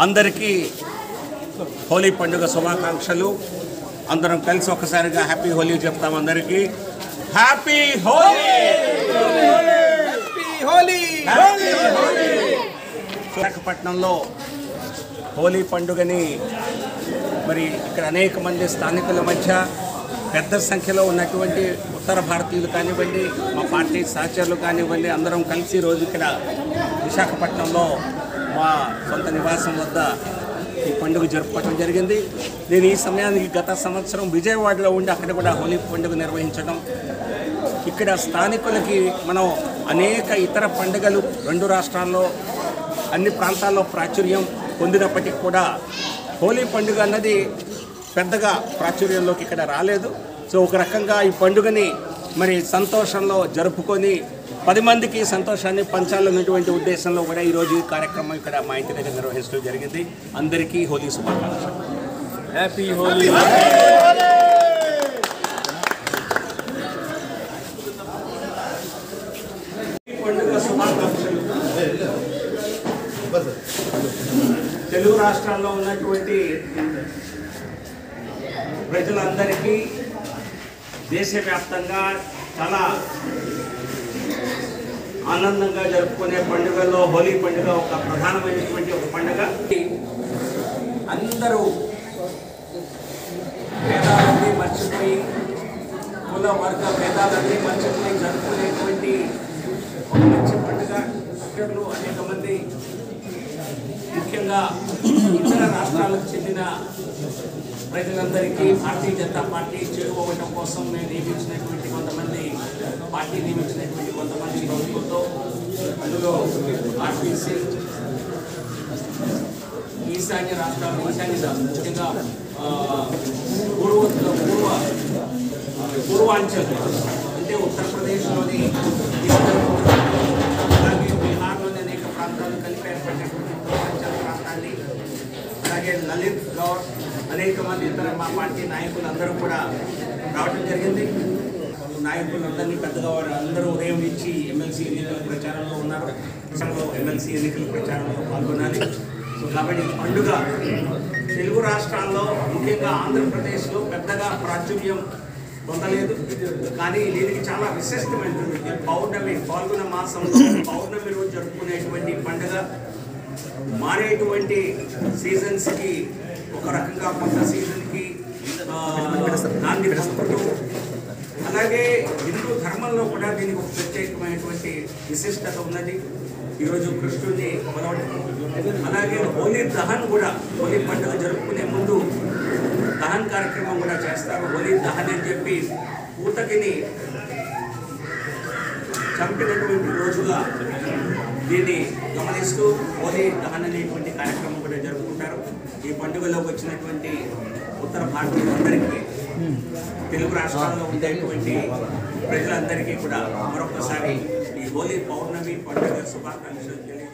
అందరికీ హోలీ పండుగ శుభాకాంక్షలు అందరం కలిసి ఒకసారిగా హ్యాపీ హోలీ చెప్తాం అందరికీ హ్యాపీ హోలీ విశాఖపట్నంలో హోలీ పండుగని మరి ఇక్కడ అనేక మంది స్థానికుల మధ్య పెద్ద సంఖ్యలో ఉన్నటువంటి ఉత్తర భారతీయులు కానివ్వండి మా పార్టీ సహచరులు కానివ్వండి అందరం కలిసి రోజు ఇక్కడ విశాఖపట్నంలో మా సొంత నివాసం వద్ద ఈ పండుగ జరుపుకోవడం జరిగింది నేను ఈ సమయానికి గత సంవత్సరం విజయవాడలో ఉండి అక్కడ కూడా హోలీ పండుగ నిర్వహించడం ఇక్కడ స్థానికులకి మనం అనేక ఇతర పండుగలు రెండు రాష్ట్రాల్లో అన్ని ప్రాంతాల్లో ప్రాచుర్యం పొందినప్పటికీ కూడా హోలీ పండుగ అన్నది పెద్దగా ప్రాచుర్యంలోకి ఇక్కడ రాలేదు సో ఒక రకంగా ఈ పండుగని మరి సంతోషంలో జరుపుకొని పది మందికి సంతోషాన్ని పంచాలన్నటువంటి ఉద్దేశంలో కూడా ఈరోజు ఈ కార్యక్రమం ఇక్కడ మా ఇంటి దగ్గర నిర్వహించడం జరిగింది అందరికీ హోలీ శుభాకాంక్షలు హ్యాపీ హోలీ ఈ పండుగ శుభాకాంక్షలు తెలుగు రాష్ట్రాల్లో ఉన్నటువంటి ప్రజలందరికీ దేశవ్యాప్తంగా చాలా ఆనందంగా జరుపుకునే పండుగల్లో హోలీ పండుగ ఒక ప్రధానమైనటువంటి ఒక పండుగ అందరూ భేదాలన్నీ మర్చిపోయి కుల వర్గ భేదాలన్నీ మర్చిపోయి జరుపుకునేటువంటి ఒక మంచి పండుగ ఇతరులు అనేక మంది ముఖ్యంగా ఇతర రాష్ట్రాలకు చెందిన ప్రజలందరికీ భారతీయ జనతా పార్టీ చేరుకోవడం కోసం మేము నియమించినటువంటి కొంతమంది పార్టీ నియమించినటువంటి కొంతమంది ప్రభుత్వంతో అందులో ఆర్టీసీ ఈశాన్య రాష్ట్రాలు ఈశాన్య రాష్ట్రాలు, ముఖ్యంగా ఆ, పూర్వ పూర్వ పూర్వాంచల్ అంటే ఉత్తరప్రదేశ్లోని అలాగే బీహార్లోని అనేక ప్రాంతాలు కలిపి ఏర్పడినటువంటి పూర్వాంచల్ ప్రాంతాన్ని అలాగే లలిత్ గౌర్ అనేక మంది ఇతర మా పార్టీ నాయకులు అందరూ కూడా రావడం జరిగింది నాయకులందరినీ పెద్దగా వారు అందరూ ఉదయం నుంచి ఎమ్మెల్సీ ఎన్నికల ప్రచారంలో ఉన్నారు ఎమ్మెల్సీ ఎన్నికల ప్రచారంలో పాల్గొనాలి సో కాబట్టి ఈ పండుగ తెలుగు రాష్ట్రాల్లో ముఖ్యంగా ఆంధ్రప్రదేశ్లో పెద్దగా ప్రాచుర్యం పొందలేదు కానీ దీనికి చాలా విశిష్టమైనటువంటి పౌర్ణమి పాల్గొన మాసంలో పౌర్ణమి రోజు జరుపుకునేటువంటి పండుగ మారేటువంటి సీజన్స్కి ఒక రకంగా కొత్త సీజన్కి ఆ, నాంది పలుకుతూ అలాగే హిందూ ధర్మంలో కూడా దీనికి ఒక ప్రత్యేకమైనటువంటి విశిష్టత ఉన్నది ఈరోజు కృష్ణుడిని కొలవడం అలాగే హోలీ దహన్ కూడా హోలీ పండుగ జరుపుకునే ముందు దహన్ కార్యక్రమం కూడా చేస్తారు హోలీ దహన్ అని చెప్పి పూతకిని చంపినటువంటి రోజుగా దీన్ని గమనిస్తూ హోలీ దహన్ అనేటువంటి కార్యక్రమం కూడా జరుపుకుంటారు ఈ పండుగలోకి వచ్చినటువంటి ఉత్తర భారతీయులందరికీ తెలుగు రాష్ట్రాల్లో ఉండేటువంటి ప్రజలందరికీ కూడా మరొకసారి ఈ హోలీ పౌర్ణమి పండుగ శుభాకాంక్షలు తెలియ